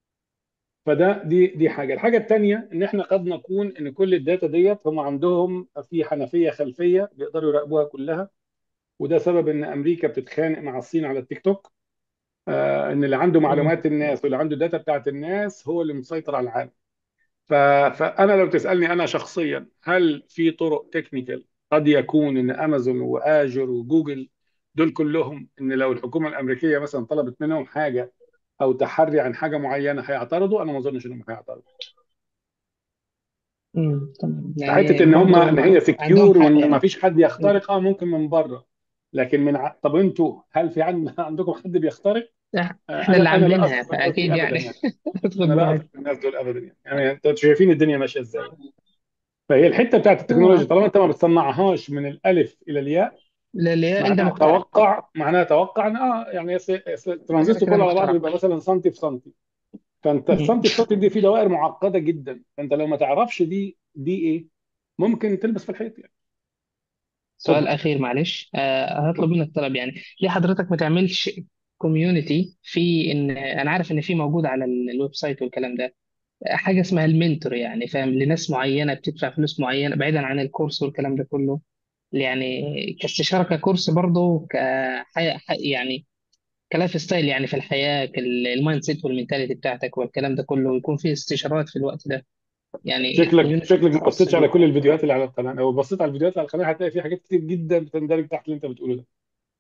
فده دي دي حاجه الحاجه الثانيه ان احنا قد نكون ان كل الداتا ديت هم عندهم في حنفيه خلفيه بيقدروا يراقبوها كلها وده سبب ان امريكا بتتخانق مع الصين على التيك توك آه ان اللي عنده مم. معلومات الناس واللي عنده داتا بتاعت الناس هو اللي مسيطر على العالم ف... فانا لو تسالني انا شخصيا هل في طرق تكنيكال قد يكون ان امازون واجر وجوجل دول كلهم ان لو الحكومه الامريكيه مثلا طلبت منهم حاجه او تحري عن حاجه معينه هيعترضوا انا ما اظنش انهم هيعترضوا مم. تمام حته يعني ان هم ان برضو هي عندهم سكيور حق وان ما يعني فيش حد يخترق اه ممكن من بره لكن من ع... طب انتوا هل في عن... عندكم حد بيخترق؟ آه احنا اللي انا انا لا عاملينها اثق في الناس فاكيد دي ابدا يعني يعني ادخل انا لا اثق براحتك في الناس دول ابدا يعني يعني انتوا شايفين الدنيا ماشيه ازاي فهي الحته بتاعت التكنولوجيا اه طالما انت ما بتصنعهاش من الالف الى الياء لا لا انت معناها مخترع توقع معناها توقع ان اه يعني يس- يس- انت كده الترانزستور كده كله على بعضه مخترع بيبقى مثلا سنتي في سنتي فانت مم. السنتي في سنتي دي في دوائر معقده جدا فانت لو ما تعرفش دي دي ايه ممكن تلبس في الحيط يعني سؤال اتفضل اخير معلش آه هطلب منك طلب يعني ليه حضرتك ما تعملش كوميونتي في ان انا عارف ان في موجود على ال- الويب سايت والكلام ده حاجه اسمها المنتور يعني فاهم لناس معينه بتدفع فلوس معينه بعيدا عن الكورس والكلام ده كله يعني كاستشاره ككورس برضه ك يعني كلايف ستايل يعني في الحياه كالمايند سيت والمنتاليتي بتاعتك والكلام ده كله ويكون في استشارات في الوقت ده يعني شكلك كوميونتي شكلك ما خاص بصيتش على بيك كل الفيديوهات اللي على القناه لو بصيت على الفيديوهات اللي على القناه هتلاقي في حاجات كتير جدا بتندرج تحت اللي انت بتقوله ده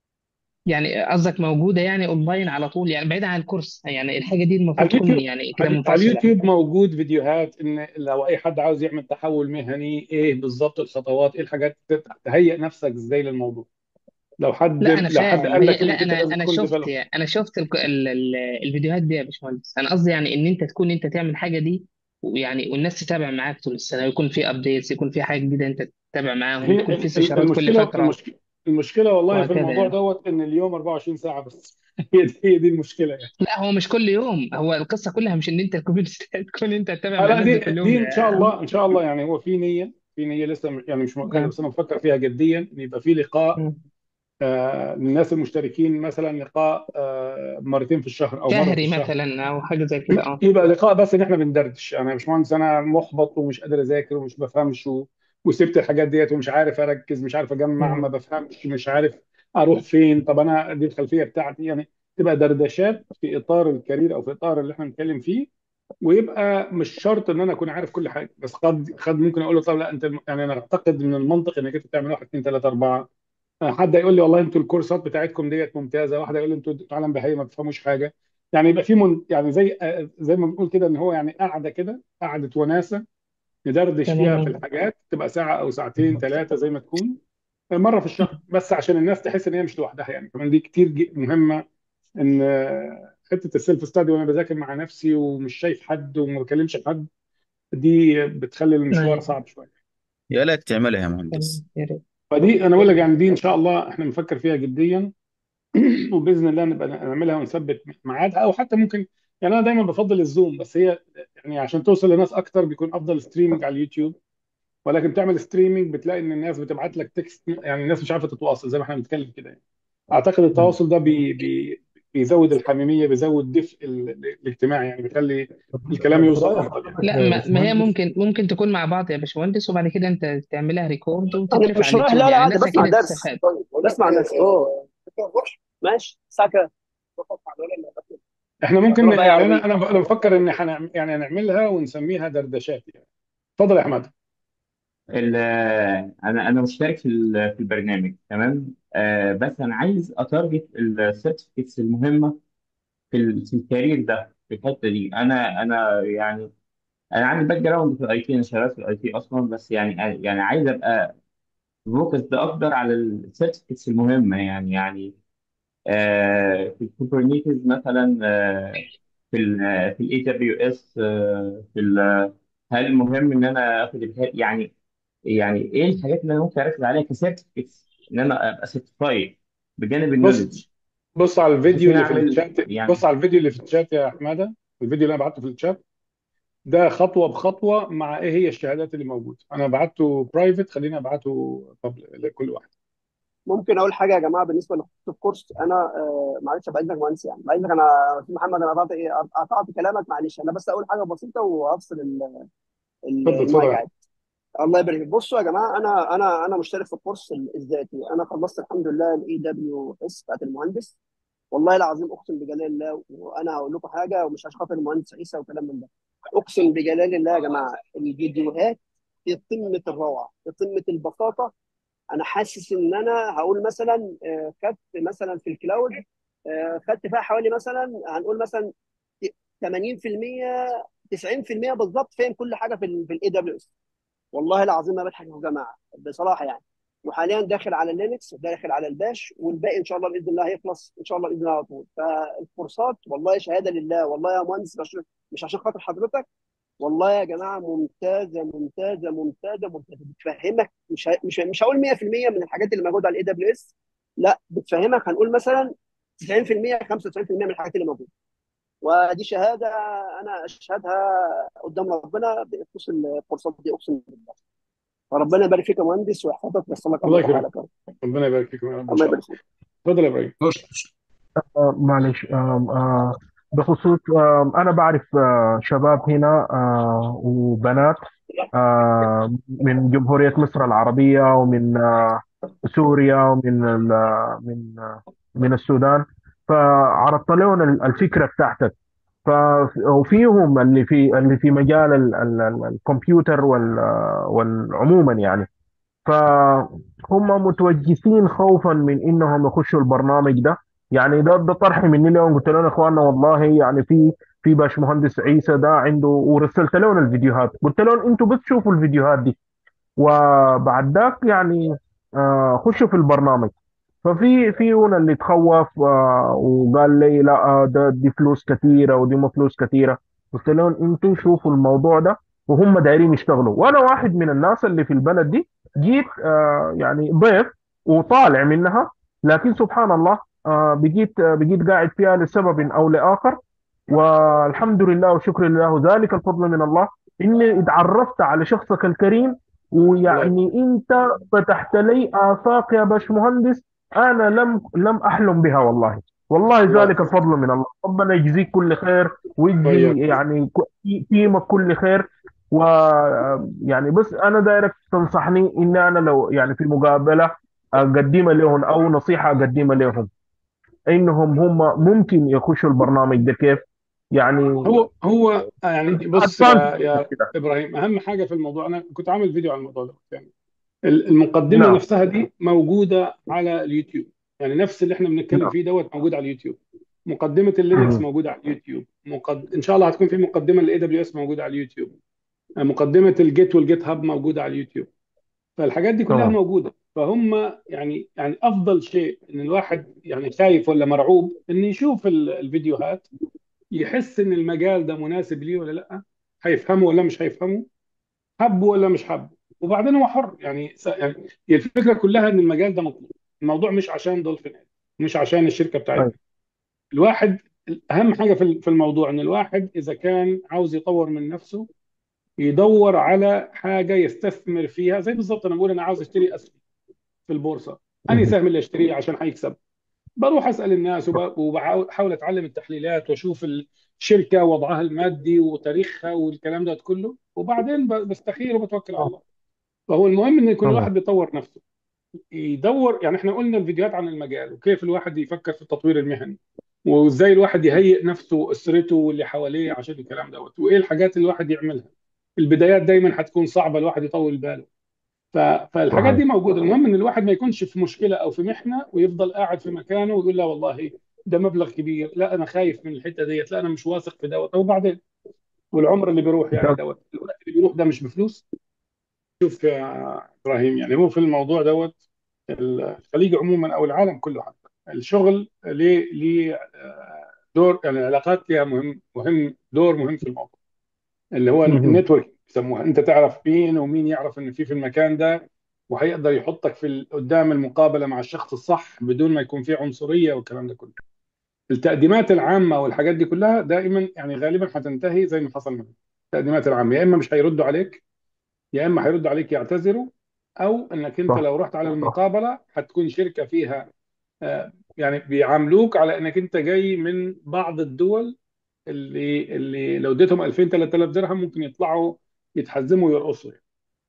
يعني قصدك موجوده يعني اونلاين على طول يعني بعيدا عن الكورس يعني الحاجه دي على المفروض تكون اليوتيوب يعني كده على على منفصله اليوتيوب موجود فيديوهات ان لو اي حد عاوز يعمل تحول مهني ايه بالظبط الخطوات ايه الحاجات تهيئ نفسك ازاي للموضوع لو حد لا انا لو حد فاهم قال هي لك لا انك انت انا لازم انا تكون شفت ديفلوبر يعني انا شفت ال ال ال الفيديوهات دي يا باشمهندس انا قصدي يعني ان انت تكون انت تعمل الحاجه دي ويعني والناس تتابع معاك طول السنه يكون في ابديتس يكون في حاجه جديده انت تتابع معاهم هي تكون في ال- ال- استشارات كل المشكله فتره المشكله المشكله والله في وهكذا الموضوع يعني دوت ان اليوم 24 ساعه بس هي دي هي دي المشكله يعني لا هو مش كل يوم هو القصه كلها مش ان انت تكون تكون انت تتابع آه مع لا الناس دي دي كل دي يوم ان شاء يا الله ان شاء الله يعني هو في نيه في نيه لسه م- يعني مش مؤكده آه. بس انا بفكر فيها جديا ان يبقى في لقاء مم. آه للناس المشتركين مثلا لقاء آه مرتين في الشهر او مره في شهري الشهر مثلا او حاجه زي كده اه يبقى لقاء بس ان احنا بندردش انا يا باشمهندس انا محبط ومش قادر اذاكر ومش بفهمش و... وسبت الحاجات ديت ومش عارف اركز مش عارف اجمع ما مم. بفهمش مش عارف اروح فين طب انا دي الخلفيه بتاعتي يعني تبقى دردشات في اطار الكارير او في اطار اللي احنا بنتكلم فيه ويبقى مش شرط ان انا اكون عارف كل حاجه بس قد قد ممكن اقول له طب لا انت الم- يعني انا اعتقد من المنطق انك انت تعمل واحد اثنين ثلاثه اربعه حد يقول لي والله انتوا الكورسات بتاعتكم ديت ممتازه واحد يقول لي انتوا عالم بهائي ما بتفهموش حاجه يعني يبقى في من يعني زي زي ما بنقول كده ان هو يعني قاعده كده قعده وناسه ندردش فيها في تمام الحاجات تبقى ساعه او ساعتين ثلاثه زي ما تكون مره في الشهر بس عشان الناس تحس ان هي مش لوحدها يعني كمان دي كتير ج- مهمه ان حته السيلف ستادي وانا بذاكر مع نفسي ومش شايف حد وما بكلمش حد دي بتخلي المشوار أيوة صعب شويه يا لك تعملها يا مهندس تمام يا ريت فدي انا بقول لك يعني دي ان شاء الله احنا بنفكر فيها جديا وباذن الله نبقى نعملها ونثبت ميعادها او حتى ممكن يعني انا دايما بفضل الزوم بس هي يعني عشان توصل لناس اكتر بيكون افضل ستريمنج على اليوتيوب ولكن تعمل ستريمنج بتلاقي ان الناس بتبعت لك تكست يعني الناس مش عارفه تتواصل زي ما احنا بنتكلم كده يعني اعتقد التواصل ده بي بي بيزود الحميميه بيزود دفء ال- ال- الاجتماعي يعني بيخلي الكلام في يوصل رأي افضل يعني لا حضرتك يا ما, ما هي باشمهندس ممكن ممكن تكون مع بعض يا باشمهندس وبعد كده انت تعملها ريكورد انا وتترفع مش على رايح اليوتيوب لا لا يعني عادي الناس بسمع اكيد درس هتستفاد بسمع درس اه ماشي الساعه كام؟ احنا ممكن ربع يعني عربي انا انا انا بفكر ان هنعم يعني نعملها ونسميها دردشات يعني اتفضل يا احمد ال- انا انا مشترك في ال- في البرنامج تمام آه بس انا عايز اتارجت السيرتيفيكتس المهمه في ال- في الكارير ده في الحته دي انا انا يعني انا عندي باك جراوند في الاي تي انا شغال في الاي تي اصلا بس يعني يعني عايز ابقى فوكس ده اكتر على السيرتيفيكتس المهمه يعني يعني آه في الكوبرنيتيز مثلا آه في ال في الاي دبليو اس في ال- هل مهم ان انا اخد الها- يعني يعني ايه الحاجات اللي انا ممكن اركز عليها كسيرتيفيكتس ان انا ابقى سيرتيفايد بجانب النولج بص بص على بحيث الفيديو ان اللي انا في اعمل الشات يعني بص على الفيديو اللي في الشات يا حماده الفيديو اللي انا بعته في الشات ده خطوه بخطوه مع ايه هي الشهادات اللي موجوده انا بعته برايفت خليني ابعته public لكل واحد ممكن اقول حاجه يا جماعه بالنسبه لخطوط الكورس انا آه معلش بعد اذنك مهندس يعني بعد اذنك انا في محمد انا قطعت ايه قطعت كلامك معلش انا بس اقول حاجه بسيطه وهفصل ال- ال- اتفضل اتفضل المايك يا عادي الله يبارك فيك. بصوا يا جماعه انا انا انا مشترك في الكورس الذاتي انا خلصت الحمد لله الاي دبليو اس بتاعت المهندس والله العظيم اقسم بجلال الله وانا هقول لكم حاجه ومش عشان خاطر المهندس عيسى وكلام من ده اقسم بجلال الله يا جماعه الفيديوهات في قمه الروعه في قمه البساطه انا حاسس ان انا هقول مثلا آه، خدت مثلا في الكلاود آه، خدت فيها حوالي مثلا هنقول مثلا 80% 90% بالظبط فاهم كل حاجه في الاي دبليو اس والله العظيم ما بضحك يا جماعه بصراحه يعني وحاليا داخل على لينكس وداخل على الباش والباقي ان شاء الله باذن الله هيخلص ان شاء الله باذن الله على طول فالكورسات والله شهاده لله والله يا مهندس مش مش عشان خاطر حضرتك والله يا جماعه ممتازه ممتازه ممتازه ممتازه بتفهمك مش ه- مش مش هقول 100% من الحاجات اللي موجوده على الاي دبليو اس لا بتفهمك هنقول مثلا 90% 95% من الحاجات اللي موجوده ودي شهاده انا اشهدها قدام ربنا بخصوص الكورسات دي اقسم بالله فربنا يبارك فيك يا مهندس ويحفظك ويحصل لك الله الله يكرمك تعالى خير ربنا يبارك فيكم يا رب ان الله شاء يبارك الله فيك اتفضل يا ابراهيم آه، معلش آم، آه، بخصوص آم، أنا بعرف آه، شباب هنا آه، وبنات آه، من جمهورية مصر العربية ومن آه، سوريا ومن ال- من آه، من السودان فعرضت لهم ال- الفكرة بتاعتك ف وفيهم اللي في اللي في مجال ال- ال- ال- الكمبيوتر وال والعموما يعني فهم متوجسين خوفا من انهم يخشوا البرنامج ده يعني ده ده طرح مني لهم قلت لهم يا اخواننا والله يعني في في باشمهندس عيسى ده عنده ورسلت لهم الفيديوهات قلت لهم انتوا بس شوفوا الفيديوهات دي وبعد ذاك يعني آه، خشوا في البرنامج ففي في هنا اللي تخوف آه، وقال لي لا آه، ده دي فلوس كثيره ودي ما فلوس كثيره قلت لهم انتوا شوفوا الموضوع ده وهم دايرين يشتغلوا وانا واحد من الناس اللي في البلد دي جيت آه، يعني ضيف وطالع منها لكن سبحان الله آه، بقيت آه، بقيت قاعد فيها لسبب او لاخر والحمد لله وشكر لله ذلك الفضل من الله اني اتعرفت على شخصك الكريم الله يكرمك ويعني انت فتحت لي افاق يا باشمهندس انا لم لم احلم بها والله والله الله ذلك يكرمك الفضل من الله ربنا يجزيك كل خير ويجزي وإياك يعني تيمك كل خير و يعني بس انا دايرك تنصحني ان انا لو يعني في مقابله اقدمها لهم او نصيحه اقدمها لهم انهم هم ممكن يخشوا البرنامج ده كيف يعني هو هو يعني بص ادفانس يا يا كده ابراهيم اهم حاجه في الموضوع انا كنت عامل فيديو على الموضوع ده يعني المقدمه نعم نفسها دي موجوده على اليوتيوب يعني نفس اللي احنا بنتكلم نعم فيه دوت موجود على اليوتيوب مقدمه اللينكس مم. موجوده على اليوتيوب مقد... ان شاء الله هتكون في مقدمه للاي دبليو اس موجوده على اليوتيوب مقدمه الجيت والجيت هاب موجوده على اليوتيوب فالحاجات دي كلها تمام موجوده فهم يعني يعني افضل شيء ان الواحد يعني خايف ولا مرعوب انه يشوف ال- الفيديوهات يحس ان المجال ده مناسب ليه ولا لا هيفهمه ولا مش هيفهمه حبه ولا مش حبه وبعدين هو حر يعني, س- يعني هي الفكره كلها ان المجال ده مطلوب الموضوع مش عشان دولفين مش عشان الشركه بتاعتنا أيوة. الواحد اهم حاجه في في الموضوع ان الواحد اذا كان عاوز يطور من نفسه يدور على حاجه يستثمر فيها زي بالظبط انا بقول انا عاوز اشتري اسهم في البورصه انهي مهم. سهم اللي اشتريه عشان هيكسب بروح اسال الناس وب- وبحاول اتعلم التحليلات واشوف الشركه وضعها المادي وتاريخها والكلام ده كله وبعدين ب- بستخير وبتوكل على الله فهو المهم ان يكون تمام الواحد بيطور نفسه يدور يعني احنا قلنا الفيديوهات عن المجال وكيف الواحد يفكر في التطوير المهني وازاي الواحد يهيئ نفسه واسرته واللي حواليه عشان الكلام دوت وايه الحاجات اللي الواحد يعملها البدايات دايما هتكون صعبه الواحد يطول باله ف- فالحاجات صحيح دي موجوده المهم ان الواحد ما يكونش في مشكله او في محنه ويفضل قاعد في مكانه ويقول لا والله ده مبلغ كبير لا انا خايف من الحته ديت لا انا مش واثق في دوت وبعدين والعمر اللي بيروح يعني انت دوت الوقت اللي بيروح ده مش بفلوس شوف يا ابراهيم يعني هو في الموضوع دوت الخليج عموما او العالم كله حتى الشغل ليه ليه آه، دور يعني العلاقات ليها مهم مهم دور مهم في الموضوع اللي هو مهم. النتورك بيسموها انت تعرف مين ومين يعرف ان في في المكان ده وهيقدر يحطك في ال- قدام المقابله مع الشخص الصح بدون ما يكون في عنصريه والكلام ده كله التقديمات العامه والحاجات دي كلها دائما يعني غالبا هتنتهي زي ما حصل معنا التقديمات العامه يا اما مش هيردوا عليك يا اما هيردوا عليك يعتذروا او انك انت صح لو رحت على صح المقابله هتكون شركه فيها آه، يعني بيعاملوك على انك انت جاي من بعض الدول اللي اللي لو اديتهم 2000 3000 درهم ممكن يطلعوا يتحزموا ويرقصوا يعني.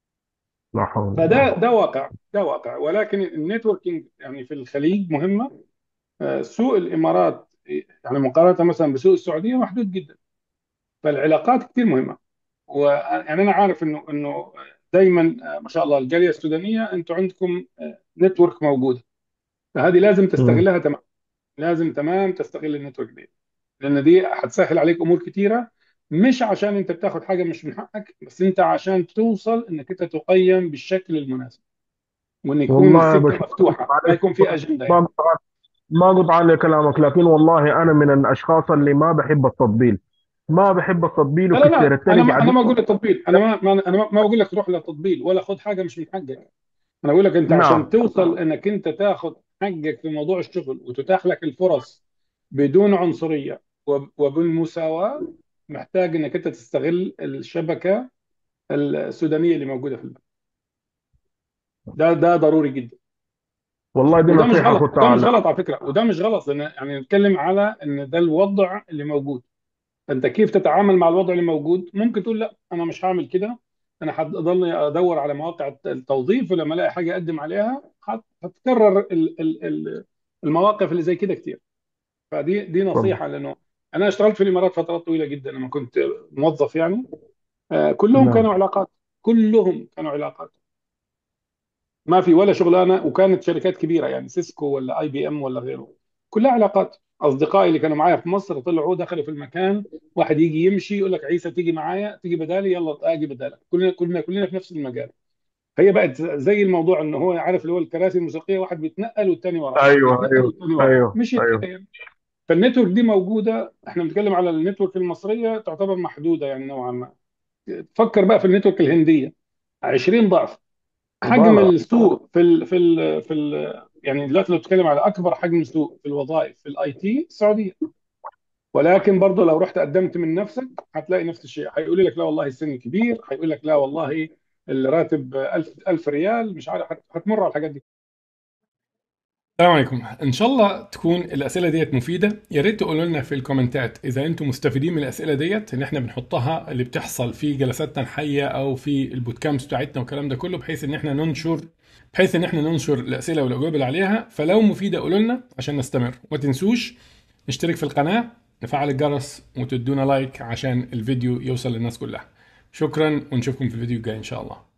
لا حول ولا فده قوة ده واقع ده واقع ولكن النتوركينج يعني في الخليج مهمه آه، سوق الامارات يعني مقارنه مثلا بسوق السعوديه محدود جدا فالعلاقات كثير مهمه ويعني انا عارف انه انه دايما آه، ما شاء الله الجاليه السودانيه انتم عندكم نتورك موجوده فهذه لازم مم. تستغلها تمام لازم تمام تستغل النتورك دي لان دي هتسهل عليك امور كتيره مش عشان انت بتاخد حاجه مش من حقك بس انت عشان توصل انك انت تقيم بالشكل المناسب وان يكون والله يا السكه باشا مفتوحه ما معلش يكون في اجنده ما يعني قطع ما قطع علي كلامك لكن والله انا من الاشخاص اللي ما بحب التطبيل ما بحب التطبيل لا لا وكثير لا انا التاني ما قاعد انا ما اقول لك تطبيل انا ما ما انا ما ما بقول لك تروح للتطبيل ولا خد حاجه مش من حقك انا بقول لك انت عشان نعم توصل انك انت تاخد حقك في موضوع الشغل وتتاح لك الفرص بدون عنصريه وب- وبالمساواه محتاج انك انت تستغل الشبكه السودانيه اللي موجوده في البلد ده ده ضروري جدا والله دي وده مش نصيحة غلط كنت وده مش على غلط على فكره وده مش غلط لان يعني نتكلم على ان ده الوضع اللي موجود فانت كيف تتعامل مع الوضع اللي موجود ممكن تقول لا انا مش هعمل كده انا هضل ادور على مواقع التوظيف ولما الاقي حاجه اقدم عليها هت- هتكرر ال- ال- ال- المواقف اللي زي كده كتير فدي دي طب نصيحه لانه انا اشتغلت في الامارات فترات طويله جدا لما كنت موظف يعني آه، كلهم نعم كانوا علاقات كلهم كانوا علاقات ما في ولا شغلانه وكانت شركات كبيره يعني سيسكو ولا اي بي ام ولا غيره كلها علاقات اصدقائي اللي كانوا معايا في مصر طلعوا دخلوا في المكان واحد يجي يمشي يقول لك عيسى تيجي معايا تيجي بدالي يلا اجي بدالك كلنا كلنا كلنا في نفس المجال هي بقت زي الموضوع انه هو عارف اللي هو الكراسي الموسيقيه واحد بيتنقل والتاني وراه واحد ايوه بيتنقل ايوه والتاني وراه ايوه مشيت ايوه كده يعني فالنتورك دي موجوده احنا بنتكلم على النتورك المصريه تعتبر محدوده يعني نوعا ما فكر بقى في النتورك الهنديه 20 ضعف حجم مبالغة السوق في ال في ال في ال يعني دلوقتي لو بتتكلم على اكبر حجم سوق في الوظائف في الاي تي السعوديه ولكن برضه لو رحت قدمت من نفسك هتلاقي نفس الشيء هيقول لك لا والله السن كبير هيقول لك لا والله الراتب 1000 1000 ريال مش عارف هت- هتمر على الحاجات دي السلام عليكم ان شاء الله تكون الاسئله ديت مفيده يا ريت تقولوا لنا في الكومنتات اذا انتم مستفيدين من الاسئله ديت ان احنا بنحطها اللي بتحصل في جلساتنا الحيه او في البودكامست بتاعتنا والكلام ده كله بحيث ان احنا ننشر بحيث ان احنا ننشر الاسئله والاجوبه اللي عليها فلو مفيده قولوا لنا عشان نستمر وما تنسوش نشترك في القناه نفعل الجرس وتدونا لايك عشان الفيديو يوصل للناس كلها شكرا ونشوفكم في الفيديو الجاي ان شاء الله